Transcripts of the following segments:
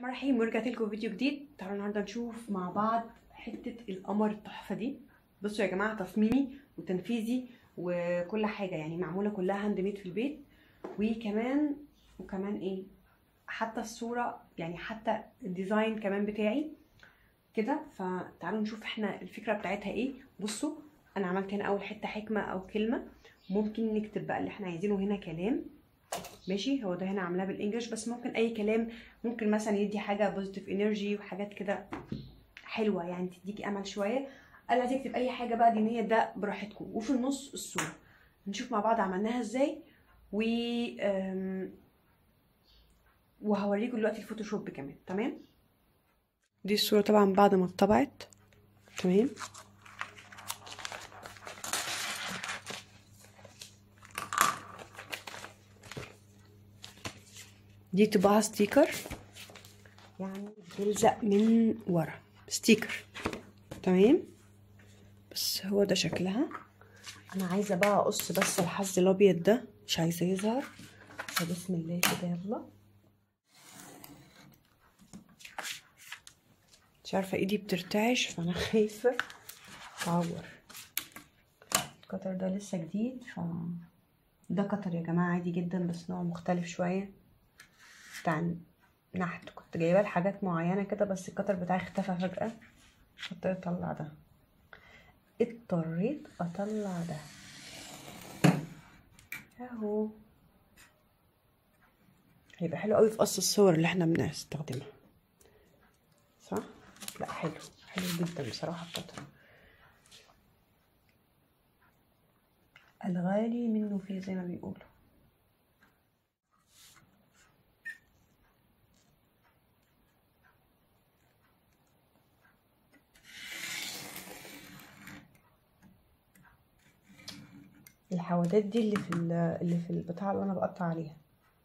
الرحمن الرحيم ورجعت لكم فيديو جديد تعالوا النهارده نشوف مع بعض حته القمر التحفه دي بصوا يا جماعه تصميمي وتنفيذي وكل حاجه يعني معموله كلها هاند ميد في البيت وكمان وكمان ايه حتى الصوره يعني حتى الديزاين كمان بتاعي كده فتعالوا نشوف احنا الفكره بتاعتها ايه بصوا انا عملت هنا اول حته حكمه او كلمه ممكن نكتب بقى اللي احنا عايزينه هنا كلام ماشي هو ده هنا عاملاه بالانجلش بس ممكن اي كلام ممكن مثلا يدي حاجه بوزيتيف انرجي وحاجات كده حلوه يعني تديكي امل شويه قال عايز اكتب اي حاجه بقى دينيه ده براحتكم وفي النص الصوره نشوف مع بعض عملناها ازاي و أم... وهوريكم دلوقتي الفوتوشوب كمان تمام دي الصوره طبعا بعد ما اتطبعت تمام دي طباعة ستيكر يعني بتلزق من ورا ستيكر تمام بس هو ده شكلها انا عايزه بقى اقص بس الحز الابيض ده مش عايزه يظهر فبسم الله كده يلا مش عارفه ايدي بترتعش فانا خايفه اتعور القطر ده لسه جديد ف ده قطر يا جماعه عادي جدا بس نوع مختلف شويه بتاع نحت كنت جايبه لحاجات معينه كده بس القطر بتاعي اختفى فجاه اضطريت اطلع ده اضطريت اطلع ده اهو هيبقى حلو قوي في قص الصور اللي احنا بنستخدمها صح لا حلو حلو جدا بصراحه القطر الغالي منه فيه زي ما بيقولوا الحوادات دي اللي في اللي في البتاع اللي انا بقطع عليها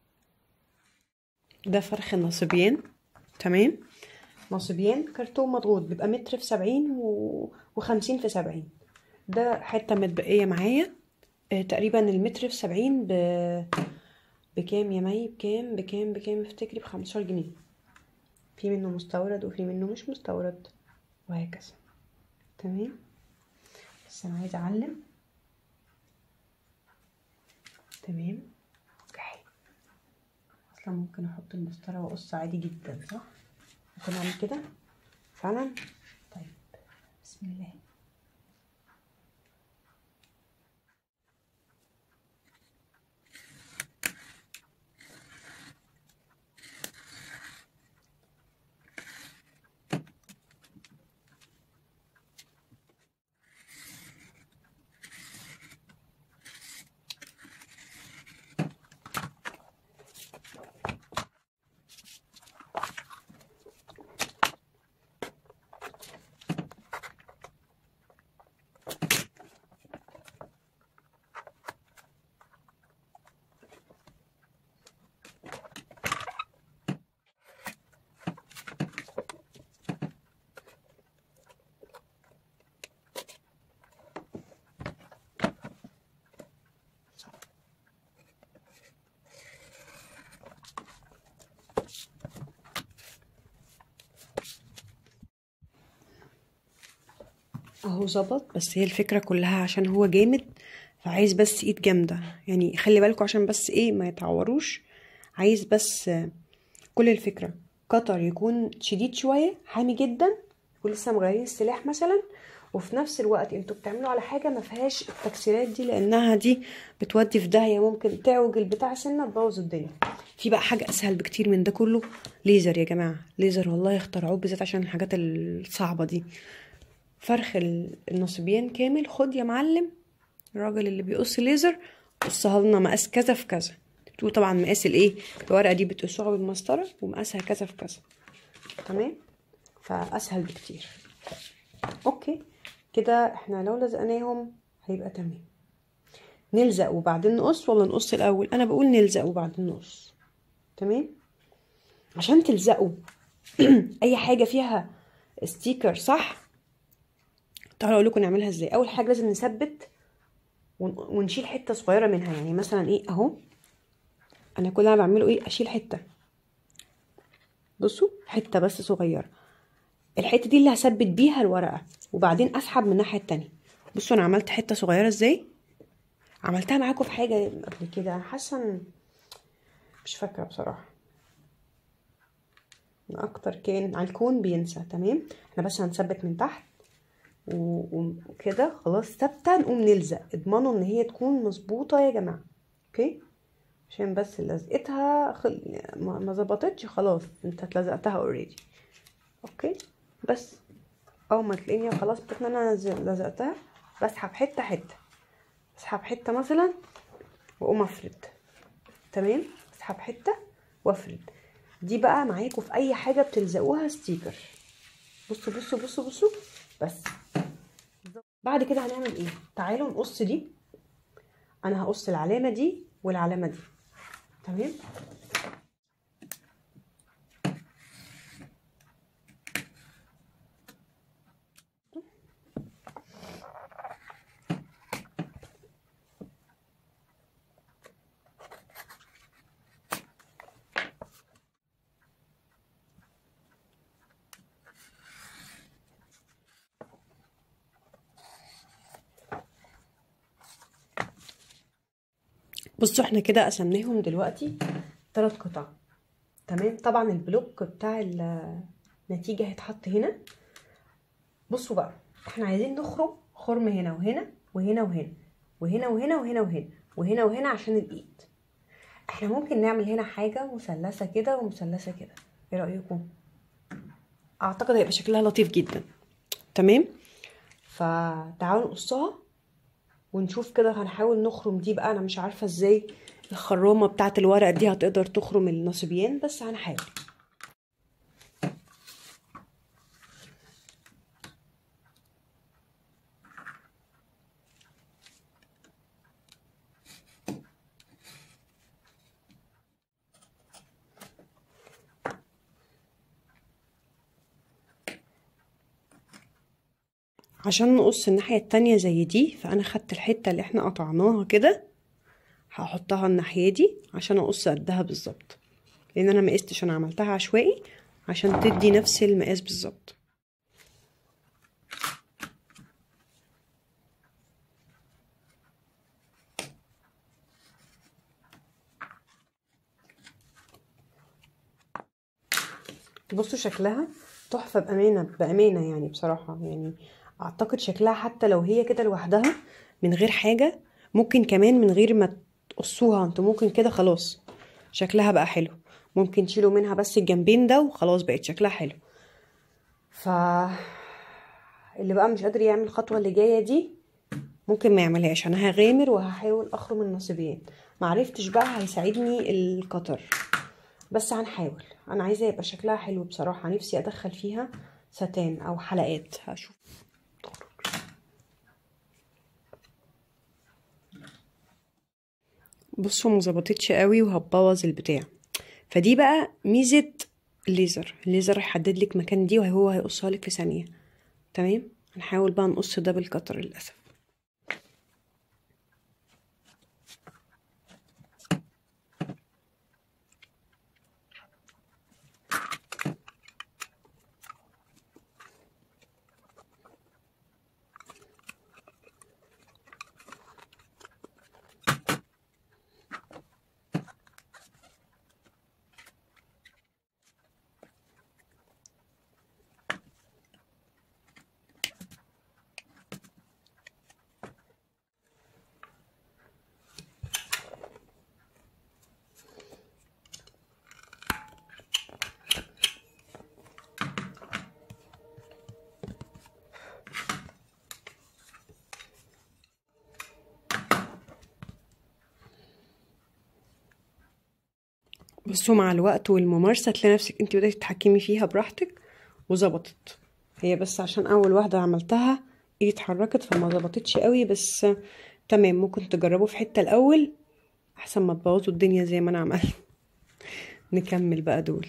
ده فرخ النصبيان تمام نصبيان كرتون مضغوط بيبقى متر في سبعين و... وخمسين في سبعين ده حته متبقيه معايا آه تقريبا المتر في سبعين ب... بكام يا مي بكام بكام بكام افتكري بخمستاشر جنيه في منه مستورد وفي منه مش مستورد وهكذا تمام بس انا عايزه اعلم تمام اوكي اصلا ممكن احط المسطره واقص عادي جدا صح ممكن اعمل كده فعلا طيب بسم الله اهو ظبط بس هي الفكرة كلها عشان هو جامد فعايز بس ايد جامدة يعني خلي بالكوا عشان بس ايه ما يتعوروش عايز بس كل الفكرة قطر يكون شديد شوية حامي جدا ولسه مغيرين السلاح مثلا وفي نفس الوقت انتوا بتعملوا على حاجة ما فيهاش التكسيرات دي لانها دي بتودي في داهية ممكن تعوج البتاع سنة تبوظ الدنيا في بقى حاجة اسهل بكتير من ده كله ليزر يا جماعة ليزر والله اخترعوه بالذات عشان الحاجات الصعبة دي فرخ النصبيان كامل خد يا معلم الراجل اللي بيقص ليزر قصها لنا مقاس كذا في كذا بتقول طبعا مقاس الايه الورقه دي بتقصوها بالمسطره ومقاسها كذا في كذا تمام فاسهل بكتير اوكي كده احنا لو لزقناهم هيبقى تمام نلزق وبعدين نقص ولا نقص الاول انا بقول نلزق وبعدين نقص تمام عشان تلزقوا اي حاجه فيها ستيكر صح تعالوا اقول لكم نعملها ازاي اول حاجه لازم نثبت ونشيل حته صغيره منها يعني مثلا ايه اهو انا كل اللي انا بعمله ايه اشيل حته بصوا حته بس صغيره الحته دي اللي هثبت بيها الورقه وبعدين اسحب من الناحيه التانية بصوا انا عملت حته صغيره ازاي عملتها معاكم في حاجه قبل كده حاسه مش فاكره بصراحه اكتر كان على الكون بينسى تمام احنا بس هنثبت من تحت وكده خلاص ثابته نقوم نلزق اضمنوا ان هي تكون مظبوطه يا جماعه اوكي عشان بس لزقتها خل... ما ظبطتش خلاص انت اتلزقتها اوريدي اوكي بس اول ما تلاقيني خلاص بتاعت انا لزقتها بسحب حته حته اسحب حته مثلا واقوم افرد تمام اسحب حته وافرد دي بقى معاكم في اي حاجه بتلزقوها ستيكر بصوا بصوا بصوا بصوا بس بعد كده هنعمل ايه تعالوا نقص دي انا هقص العلامه دي والعلامه دي تمام بصوا احنا كده قسمناهم دلوقتي ثلاث قطع تمام طبعا البلوك بتاع النتيجه هيتحط هنا بصوا بقى احنا عايزين نخرم خرم هنا وهنا وهنا وهنا وهنا وهنا وهنا وهنا وهنا وهنا عشان الايد احنا ممكن نعمل هنا حاجه مثلثه كده ومثلثه كده ايه رايكم اعتقد هيبقى شكلها لطيف جدا تمام فتعالوا نقصها ونشوف كده هنحاول نخرم دي بقى انا مش عارفه ازاي الخرامه بتاعه الورق دي هتقدر تخرم النصبيان بس هنحاول عشان نقص الناحية التانية زي دي فأنا خدت الحتة اللي احنا قطعناها كده هحطها الناحية دي عشان أقص قدها بالظبط لأن أنا مقستش أنا عملتها عشوائي عشان تدي نفس المقاس بالظبط بصوا شكلها تحفة بأمانة بأمانة يعني بصراحة يعني أعتقد شكلها حتى لو هي كده لوحدها من غير حاجة ممكن كمان من غير ما تقصوها انتوا ممكن كده خلاص شكلها بقى حلو ممكن تشيلوا منها بس الجنبين ده وخلاص بقت شكلها حلو ف اللي بقى مش قادر يعمل الخطوة اللي جاية دي ممكن ما يعملهاش انا هغامر وهحاول اخرم النصيبين معرفتش بقى هيساعدني القطر بس هنحاول انا عايزه يبقى شكلها حلو بصراحه نفسي ادخل فيها ستان او حلقات هشوف بصوا مظبطتش قوي وهتبوظ البتاع فدي بقى ميزه الليزر الليزر هيحدد لك مكان دي وهو هيقصها لك في ثانيه تمام هنحاول بقى نقص ده بالقطر للاسف بصوا مع الوقت والممارسة تلاقي نفسك انت بدأتي تتحكمي فيها براحتك وظبطت هي بس عشان اول واحدة عملتها ايدي اتحركت فما ظبطتش قوي بس تمام ممكن تجربوا في حتة الاول احسن ما تبوظوا الدنيا زي ما انا عملت نكمل بقى دول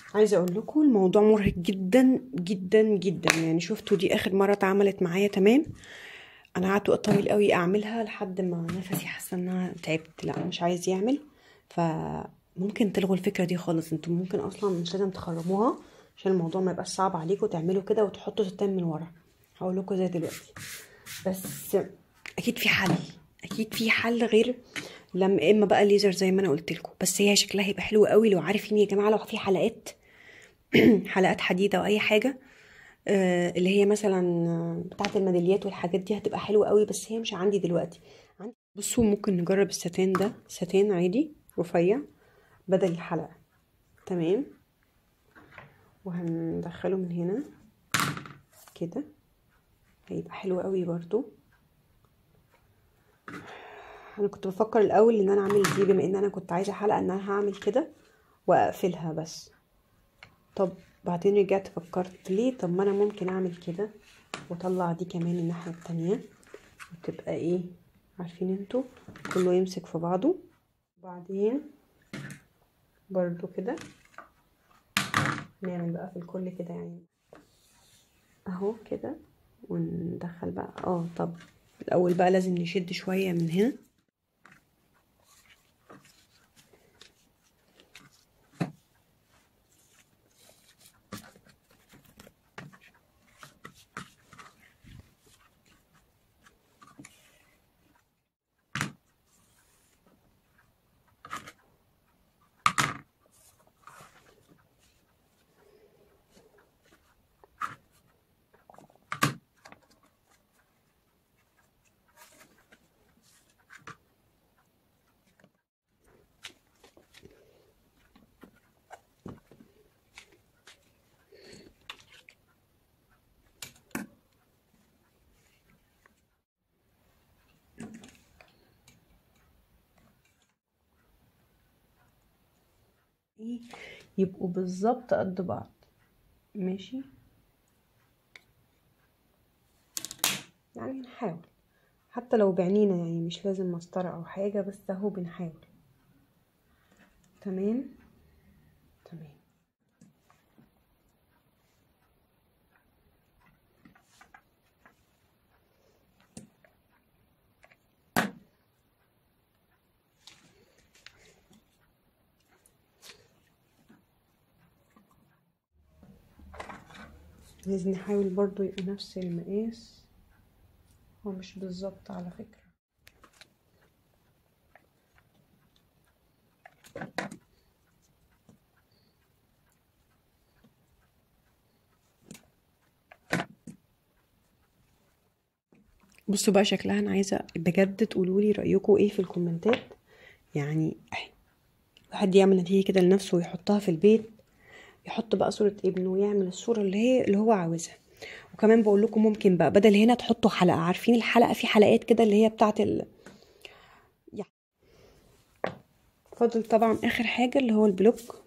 عايزه اقول لكم الموضوع مرهق جدا جدا جدا يعني شفتوا دي اخر مره اتعملت معايا تمام انا قعدت وقت طويل قوي اعملها لحد ما نفسي حاسه ان انا تعبت لا مش عايز يعمل فممكن تلغوا الفكره دي خالص انتم ممكن اصلا مش لازم تخرموها عشان الموضوع ما يبقاش صعب عليكم تعملوا كده وتحطوا ستان من ورا هقول لكم زي دلوقتي بس اكيد في حل اكيد في حل غير لما اما بقى ليزر زي ما انا قلت لكم بس هي شكلها هيبقى حلو قوي لو عارفين يا جماعه لو في حلقات حلقات حديد او اي حاجه آه اللي هي مثلا بتاعه الميداليات والحاجات دي هتبقى حلوه قوي بس هي مش عندي دلوقتي عندي بصوا ممكن نجرب الستان ده ستان عادي رفيع بدل الحلقه تمام وهندخله من هنا كده هيبقى حلو قوي برضو انا كنت بفكر الاول ان انا اعمل دي بما ان انا كنت عايزه حلقه ان انا هعمل كده واقفلها بس طب بعدين رجعت فكرت ليه طب ما انا ممكن اعمل كده واطلع دي كمان الناحيه التانية وتبقى ايه عارفين انتوا كله يمسك في بعضه وبعدين برضو كده نعمل بقى في الكل كده يعني اهو كده وندخل بقى اه طب الاول بقى لازم نشد شويه من هنا ايه يبقوا بالظبط قد بعض ماشي يعني نحاول حتى لو بعنينا يعني مش لازم مسطرة او حاجة بس اهو بنحاول تمام تمام لازم نحاول برضو يبقوا نفس المقاس هو مش بالظبط على فكرة بصوا بقى شكلها انا عايزه بجد تقولوا لي رايكم ايه في الكومنتات يعني واحد يعمل نتيجه كده لنفسه ويحطها في البيت يحط بقى صورة ابنه ويعمل الصورة اللي هي اللي هو عاوزها وكمان بقول لكم ممكن بقى بدل هنا تحطوا حلقة عارفين الحلقة في حلقات كده اللي هي بتاعت ال يعني فاضل طبعا اخر حاجة اللي هو البلوك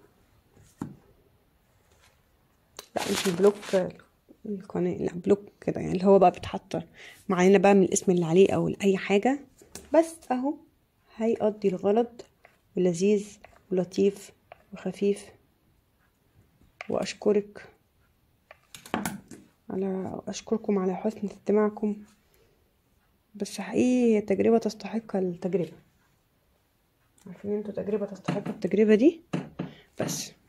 لا مش البلوك القناة لا بلوك كده يعني اللي هو بقى بيتحط معانا بقى من الاسم اللي عليه او اي حاجة بس اهو هيقضي الغرض ولذيذ ولطيف وخفيف واشكرك على اشكركم على حسن استماعكم بس حقيقي هي تجربة تستحق التجربة عارفين انتوا تجربة تستحق التجربة دي بس